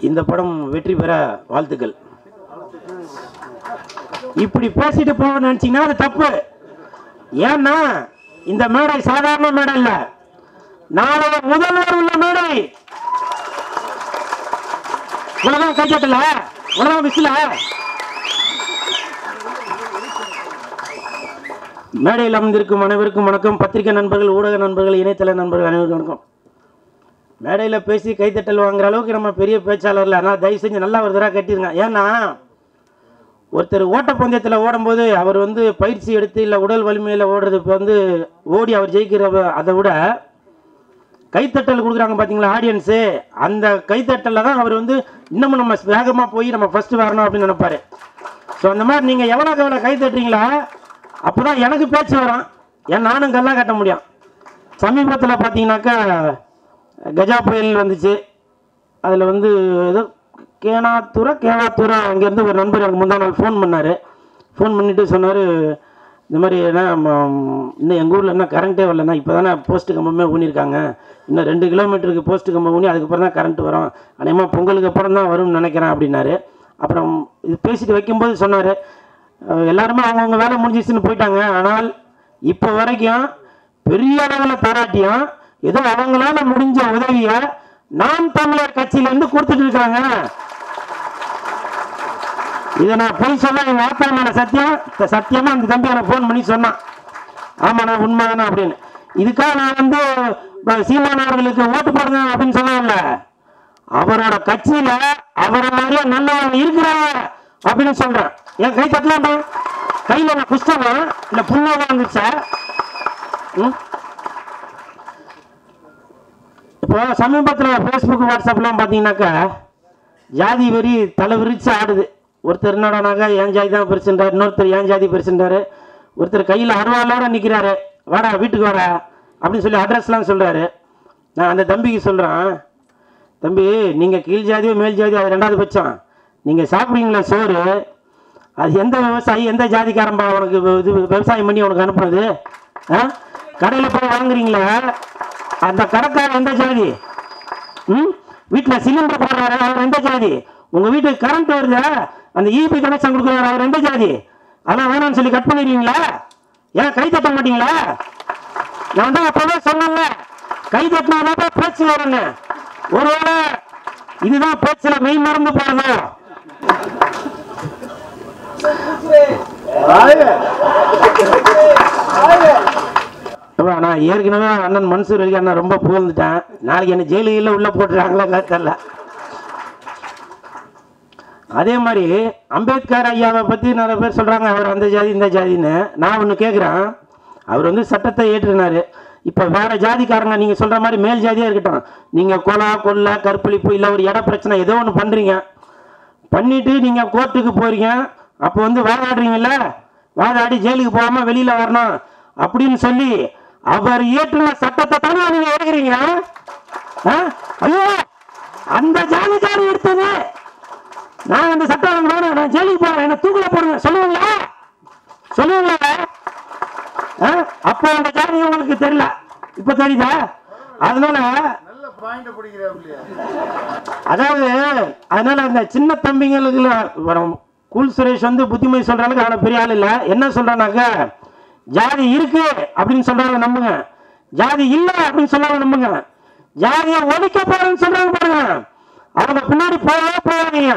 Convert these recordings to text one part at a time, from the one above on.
இந்த படம் வெற்றி பெற வாழ்த்துக்கள் இப்படி பேசிட்டு போக நினைச்சீங்கன்னா அது தப்பு ஏன்னா இந்த மேடை சாதாரண மேடை இல்ல நாளைய முதல்வர் உள்ள மேடை உலகம் கைச்சட்டல உலகம் விசில மேடையில் அமர்ந்திருக்கும் அனைவருக்கும் வணக்கம் பத்திரிகை நண்பர்கள் ஊடக நண்பர்கள் இணையதள நண்பர்கள் அனைவருக்கும் வணக்கம் மேடையில் பேசி கைத்தட்டல் வாங்குற அளவுக்கு நம்ம பெரிய பேச்சாளர் இல்லை ஆனால் தயவு செஞ்சு நல்லா ஒரு தடவை கட்டிருங்க ஏன்னா ஒருத்தர் ஓட்டப்பந்தயத்தில் ஓடும்போது அவர் வந்து பயிற்சி எடுத்து இல்லை உடல் வலிமையில் ஓடுறது இப்போ வந்து ஓடி அவர் ஜெயிக்கிற அதை விட கைத்தட்டல் கொடுக்குறாங்க பார்த்தீங்களா ஆடியன்ஸு அந்த கைத்தட்டலில் தான் அவர் வந்து இன்னமும் நம்ம வேகமாக போய் நம்ம ஃபஸ்ட்டு வரணும் அப்படின்னு நினைப்பாரு ஸோ அந்த மாதிரி நீங்கள் எவ்வளோக்கு எவ்வளோ கை தட்டுறீங்களா அப்போ தான் எனக்கு பேச்சு வரும் ஏன் நானும் கல்லா கட்ட முடியும் சமீபத்தில் பார்த்தீங்கன்னாக்கா கஜா புயல் வந்துச்சு அதில் வந்து ஏதோ கேனாத்தூரா கேவாத்தூரா அங்கேருந்து ஒரு நண்பர் எனக்கு முந்தா நாள் ஃபோன் பண்ணார் ஃபோன் பண்ணிவிட்டு சொன்னார் இந்த மாதிரி என்ன ம், இன்னும் எங்கள் ஊரில் என்ன கரண்ட்டே வரலண்ணா இப்போ தானே போஸ்ட்டு கம்பமே ஊனியிருக்காங்க இன்னும் ரெண்டு கிலோமீட்டருக்கு போஸ்ட்டு கம்பம் ஊனி அதுக்கப்புறம் தான் கரண்ட் வரும் அநேகமாக பொங்கலுக்கு அப்புறம் தான் வரும்னு நினைக்கிறேன் அப்படின்னாரு அப்புறம் இது பேசிட்டு வைக்கும்போது சொன்னார் எல்லாருமே அவங்கவுங்க வேலை முடிஞ்சிச்சுன்னு போயிட்டாங்க ஆனால் இப்போ வரைக்கும் பெரிய அளவில் பாராட்டியும் ஏதோ அவங்களால முடிஞ்ச உதவியை நாம் தமிழர் கட்சியிலேருந்து கொடுத்துட்டு இருக்காங்க இதை நான் போய் சொன்னா எங்க ஆத்தா மேல சத்தியம் த- சத்தியமா அந்த தம்பி எனக்கு ஃபோன் பண்ணி சொன்னான் ஆமாண்ணா உண்மைதானே அப்படின்னு இதுக்காக நான் வந்து ப- சீமான் அவர்களுக்கு ஓட்டு போடுங்க அப்படின்னு சொல்லல அவரோட கட்சியில அவரை மாதிரியே நல்லவங்க இருக்கிறாங்க அப்படின்னு சொல்றேன் என் கை தட்டலாம்டா கையில நான் குஷ்டமா இல்ல புண்ணாக வந்துச்சா ம் இப்போ சமீபத்தில் ஃபேஸ்புக் வாட்ஸ்அப்லாம் பார்த்தீங்கன்னாக்கா ஜாதி வெறி தலை விரிச்சு ஆடுது ஒருத்தர் என்னடானாக்கா என் ஜாதி தான் பெருசுன்றார் இன்னொருத்தர் என் ஜாதி பெருசுன்றாரு ஒருத்தர் கையில் அருவாளோட நிற்கிறாரு வாடா வீட்டுக்கு வாடா அப்படின்னு சொல்லி அட்ரஸ்லாம் சொல்கிறாரு நான் அந்த தம்பிக்கு சொல்கிறேன் தம்பி நீங்கள் கீழ் ஜாதியோ மேல் ஜாதியோ அது ரெண்டாவது பட்சம் நீங்கள் சாப்பிட்றீங்களா சோறு அது எந்த விவசாயி எந்த ஜாதிக்காரன்பா உனக்கு இது விவசாயம் பண்ணி உனக்கு அனுப்புனது ஆ கடையில் போய் வாங்குறீங்களா அந்த கடைக்காரன் எந்த ஜாதி ம் வீட்டில் சிலிண்டர் போடுறாரு அவர் எந்த ஜாதி உங்கள் வீட்டுக்கு கரண்ட் வருதா அந்த இபி கனெக்ஷன் கொடுக்குறாரு அவர் எந்த ஜாதி அதெல்லாம் வேணாம்னு சொல்லி கட் பண்ணிடுவீங்களா ஏன் கை தட்ட மாட்டீங்களா நான் தான் அப்பவே சொன்னேன்ல கை தட்டினா பேச்சு வரும்னு ஒருவேளை இதுதான் பேச்சுல மெய் மறந்து போறதோ அப்பா, நான் ஏற்கனவே அண்ணன் மன்சூர் அலி அண்ணன் ரொம்ப புகழ்ந்துட்டேன் நாளைக்கு என்ன ஜெயிலுகளில் உள்ள போட்டுறாங்களா தெரியல அதே மாதிரி அம்பேத்கர் ஐயாவை பற்றி நிறைய பேர் சொல்கிறாங்க அவர் அந்த ஜாதி இந்த ஜாதின்னு நான் ஒன்று கேட்குறேன் அவர் வந்து சட்டத்தை ஏற்றுனாரு இப்போ வேற ஜாதிக்காரங்க நீங்கள் சொல்கிற மாதிரி மேல் ஜாதியாக இருக்கட்டும் நீங்கள் கொலை கொள்ளை கற்பழிப்பு இல்லை ஒரு இட பிரச்சனை ஏதோ ஒன்று பண்ணுறீங்க பண்ணிட்டு நீங்கள் கோர்ட்டுக்கு போறீங்க அப்போ வந்து வாதாடுறீங்கல்ல வாதாடி ஜெயிலுக்கு போகாம வெளியில வரணும் அப்படின்னு சொல்லி அவர் இயற்றின சட்டத்தை தானே நீங்க ஏற்கிறீங்க ஆ? ஐயோ அந்த ஜாதிக்காரி எடுத்தது நான் அந்த சட்டம் வாங்க வேணாம் நான் ஜெயிலுக்கு போறேன் என்ன தூக்கில போடுங்க சொல்லுவீங்களா சொல்லுவீங்களா ஆ? அப்போ அந்த ஜாதி உங்களுக்கு தெரியல இப்ப தெரியுதா அதனால நல்ல பாயிண்ட் பிடிக்கிறாப்லையா அதாவது அதனால அந்த சின்ன தம்பிங்களுக்கு வரும் கூல் சுரேஷ் வந்து புத்திமதி சொல்ற அளவுக்கு அவ்வளோ பெரிய ஆள் இல்லை என்ன சொல்றானாக்க ஜாதி இருக்கு அப்படின்னு சொல்றாங்க நம்புங்க ஜாதி இல்லை அப்படின்னு சொல்றாங்க நம்புங்க ஜாதியை ஒழிக்க போறேன்னு சொல்றாங்க பாருங்க அவங்க பின்னாடி போகவே போகாதீங்க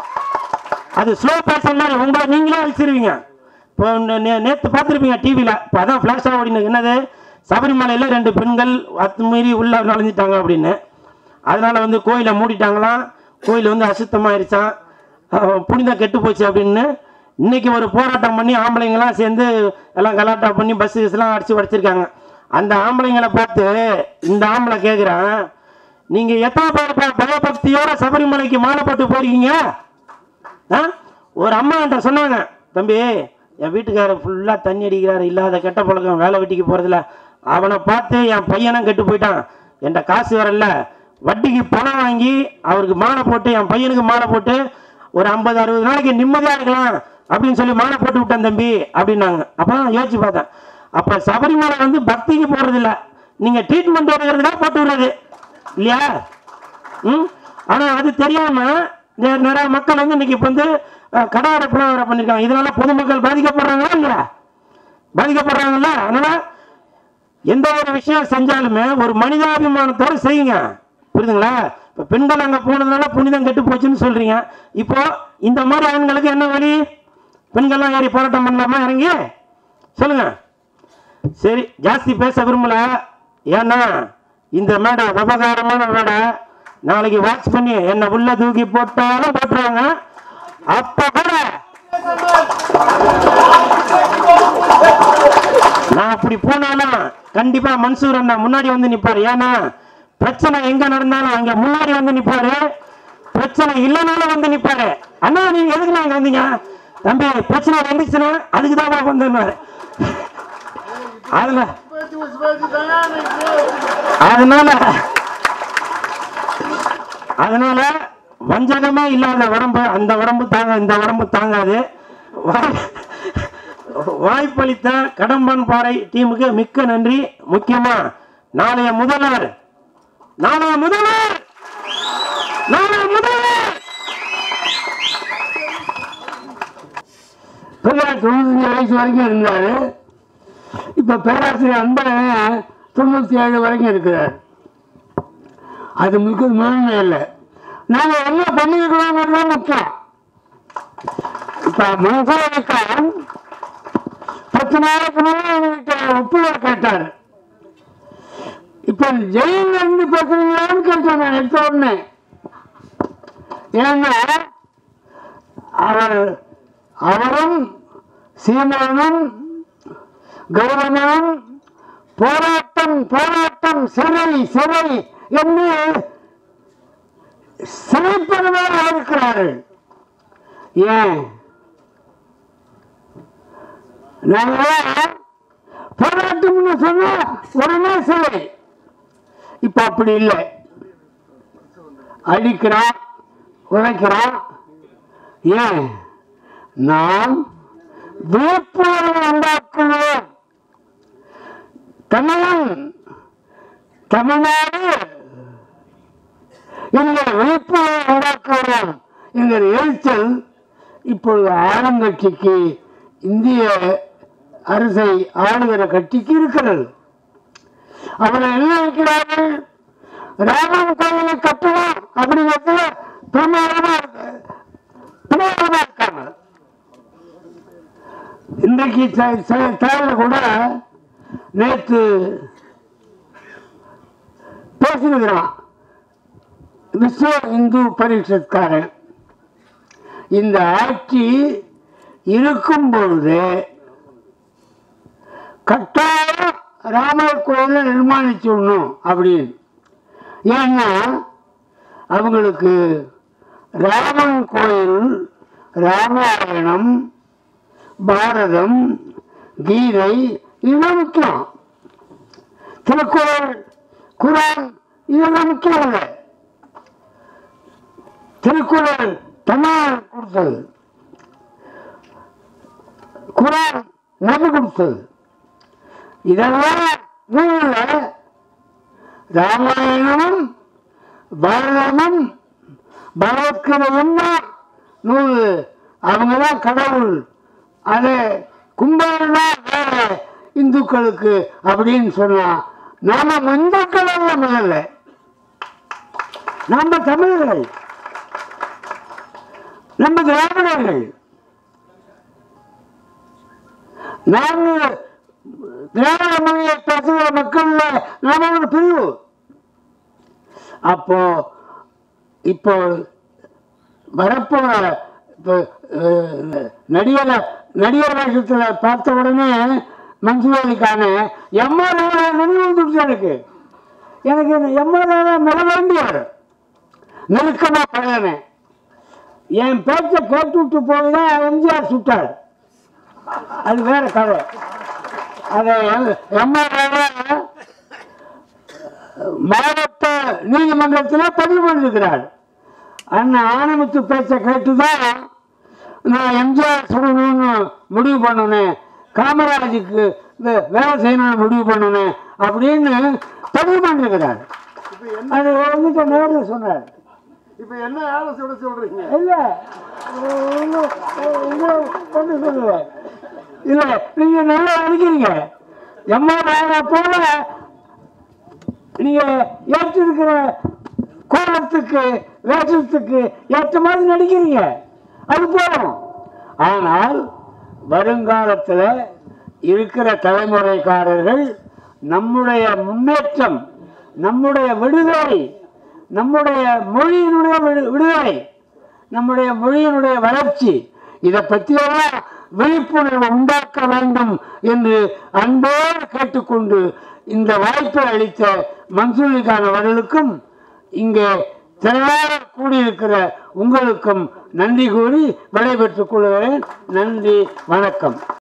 அது ஸ்லோ பேசன் மாதிரி உங்களை நீங்களே அழிச்சிருவீங்க இப்போ நேற்று பார்த்துருப்பீங்க டிவியில் இப்போ அதான் ஃப்ளாஷாக ஓடினது என்னது சபரிமலையில் ரெண்டு பெண்கள் அத்துமீறி உள்ள நுழைஞ்சிட்டாங்க அப்படின்னு அதனால வந்து கோயிலை மூடிட்டாங்களாம் கோயில் வந்து அசுத்தமாயிருச்சான் அஹ் புனிதம் கெட்டு போச்சு அப்படின்னு இன்னைக்கு ஒரு போராட்டம் பண்ணி ஆம்பளைங்களாம் சேர்ந்து எல்லாம் கலாட்டா பண்ணி பஸ் எல்லாம் அடிச்சு உடச்சிருக்காங்க அந்த ஆம்பளைங்களை பார்த்து இந்த ஆம்பளை கேட்குறான் நீங்கள் எத்தனை பேர் ப- பயபக்தியோட சபரிமலைக்கு மாலை போட்டு போறீங்க ஆ ஒரு அம்மா என்கிட்ட சொன்னாங்க தம்பி என் வீட்டுக்காரர் ஃபுல்லாக தண்ணி அடிக்கிறாரு இல்லாத கெட்ட பழக்கம் வேலை வெட்டிக்கு போகிறதில்ல அவனை பார்த்து என் பையனும் கெட்டு போயிட்டான் என்கிட்ட காசு வரல வட்டிக்கு பணம் வாங்கி அவருக்கு மாலை போட்டு என் பையனுக்கு மாலை போட்டு ஒரு ஐம்பது அறுபது நாளைக்கு நிம்மதியாக இருக்கலாம் அப்படின்னு சொல்லி மாலை போட்டு விட்டேன் தம்பி அப்படின்னாங்க அப்போ தான் யோசிச்சு பார்த்தேன் அப்போ சபரிமலை வந்து பக்திக்கு போகிறதில்ல நீங்கள் ட்ரீட்மெண்ட் எடுக்கிறதுக்காக போட்டு விடுறது இல்லையா ம் ஆனா அது தெரியாம நெ- நிறைய மக்கள் வந்து இன்னைக்கு இப்ப வந்து அஹ், கடை அடைப்புல வேற பண்ணிருக்காங்க இதனால பொதுமக்கள் பாதிக்கப்படுறாங்களா இல்லையா பாதிக்கப்படுறாங்கல்ல அதனால எந்த ஒரு விஷயம் செஞ்சாலுமே ஒரு மனிதாபிமானத்தோட செய்யுங்க புரியுதுங்களா இப்போ பெண்கள் அங்கே போனதுனால புனிதம் கெட்டு போச்சுன்னு சொல்றீங்க இப்போ இந்த மாதிரி ஆண்களுக்கு என்ன வழி பெண்கள்லாம் ஏறி போராட்டம் பண்ணலாமா இறங்கி சொல்லுங்க சரி ஜாஸ்தி பேச விரும்பல ஏன்னா இந்த மேடை விவகாரமான மேடை நாளைக்கு வாட்ச் பண்ணி என்ன உள்ள தூக்கி போட்டாலும் போட்டுருவாங்க அப்ப கூட நான் அப்படி போனாலும் கண்டிப்பா மன்சூர் அண்ணா முன்னாடி வந்து நிப்பாரு ஏன்னா பிரச்சனை எங்க நடந்தாலும் அங்க முன்னாடி வந்து நிப்பாரு பிரச்சனை இல்லைனாலும் வந்து நிப்பாரு அண்ணா நீங்க எதுக்கு நாங்க வந்தீங்க தம்பி பிரச்சனை வந்துச்சுன்னா அதுக்கு தான் வந்தேன்னாரு அதுல பேச்சு வச்சு பேச்சு தானே அதனால அதனால வஞ்சகமே இல்லாத உடம்பு அந்த உடம்பு தாங்க இந்த உடம்பு தாங்காது வாய்- வாய்ப்பளித்த கடம்பன் பாறை டீமுக்கு மிக்க நன்றி முக்கியமா நாளைய முதல்வர் நாளைய முதல்வர் நாளைய முதல்வர் பெரியார் தொண்ணூத்தஞ்சு வயசு வரைக்கும் இருந்தாரு இப்ப பேராசிரியர் அன்பழகன் தொண்ணூத்தி ஏழு வரைக்கும் இருக்கிறார் அது மிக மேன்மை இல்லை நாங்க என்ன பண்ணிருக்கிறோங்கிறது தான் முக்கியம் இப்ப மனசாரிக்காரன் பத்து நாளைக்கு முன்னாடி என்கிட்ட ஒப்புதல் கேட்டாரு இப்ப ஜெயில இருந்து பேசுறீங்களான்னு கேட்டேன் நான் எடுத்த உடனே ஏன்னா அவர் அவரும் சீமானும் கௌரவனும் போராட்டம் போராட்டம் சிறை சிறை என்று சிறைப்படுவார் இருக்கிறார்கள் ஏன் நாங்க போராட்டம்னு சொன்னா உடனே சிறை இப்ப அப்படி இல்லை அடிக்கிறான் உழைக்கிறான் ஏன் நாம் விழிப்புணர்வு உண்டாக்குவோம் தமிழன் தமிழ்நாடு இந்த விழிப்புணர்வு உண்டாக்குவோம் என்கிற எழுச்சல் இப்பொழுது ஆளுங்கட்சிக்கு இந்திய அரசை ஆளுகிற கட்சிக்கு இருக்கிறது அவர்கள் என்ன இருக்கிறார்கள் ராமன் கோயிலை கட்டணும் அப்படிங்கிறதுல பிரமாதமா இருக்கு பிரமாதமா இருக்காங்க இன்றைக்கு தேர்தல் கூட நேற்று பேசியிருக்கிறான் விஸ்வ இந்து பரிஷத்காரன் இந்த ஆட்சி இருக்கும் பொழுது கட்டாயம் ராமர் கோயிலை நிர்மாணிச்சுடணும் அப்படின்னு ஏன்னா அவங்களுக்கு ராமன் கோயில் ராமாயணம் பாரதம் கீதை இதெல்லாம் முக்கியம் திருக்குறள் குரான் இதெல்லாம் முக்கியம் இல்லை திருக்குறள் தமிழ் கொடுத்தது குரான் நபி கொடுத்தது இதெல்லாம் நூலில் ராமாயணமும் பாரதமும் பகவத்கீதையும் தான் நூல் அவங்க தான் கடவுள் அது கும்பல்னா வேற இந்துக்களுக்கு அப்படின்னு சொன்னா நாம இந்துக்கள் அல்ல முதல்ல நம்ம தமிழர்கள் நம்ம திராவிடர்கள் நாங்க திராவிட மொழியை பேசுகிற மக்கள் நாம ஒரு பிரிவு அப்போ இப்போ வரப்போற இப்போ அஹ், நடிகர் நடிகர் வேஷத்தில் பார்த்த உடனே மன்சூரிக்கான எம்ஆர்ஏ நினைவு வந்துடுச்சு எனக்கு எனக்கு இந்த எம்ஆர்ஏ மிக வேண்டியவர் நெருக்கமாக பழகினேன் என் பேச்சை கேட்டு விட்டு போய் தான் எம்ஜிஆர் சுட்டார் அது வேற கதை அதை எம்ஆர்ஏ மாவட்ட நீதிமன்றத்தில் பதிவு பண்ணிருக்கிறார் அண்ணன் ஆனமுத்து பேச்ச கேட்டுதான் நான் எம்ஜிஆர் சொல்லணும்னு முடிவு பண்ணினேன் காமராஜுக்கு வே- வேலை செய்யணும்னு முடிவு பண்ணினேன் அப்படின்னு பதிவு பண்ணிருக்கிறார் இப்ப என்ன அது வந்துட்டு நேரில் சொன்னார் இப்ப என்ன ஆலோசனை சொல்றீங்க இல்ல உங்க- உங்க கொண்டு சொல்லுங்க இல்ல நீங்க நல்லா நடிக்கிறீங்க எம்மா நாயனா போல நீங்க ஏற்றிருக்கிற கோலத்துக்கு வேஷத்துக்கு ஏற்ற மாதிரி நடிக்கிறீங்க அது போதும் ஆனால் வருங்காலத்தில் இருக்கிற தலைமுறைக்காரர்கள் நம்முடைய முன்னேற்றம் நம்முடைய விடுதலை நம்முடைய மொழியினுடைய விடு- விடுதலை நம்முடைய மொழியினுடைய வளர்ச்சி இதை பற்றியெல்லாம் விழிப்புணர்வு உண்டாக்க வேண்டும் என்று அன்போடு கேட்டுக்கொண்டு இந்த வாய்ப்பை அளித்த மன்சூரிக்கான அவர்களுக்கும் இங்கே திரளாக கூடியிருக்கிற உங்களுக்கும் நன்றி கூறி விடைபெற்றுக் கொள்கிறேன் நன்றி வணக்கம்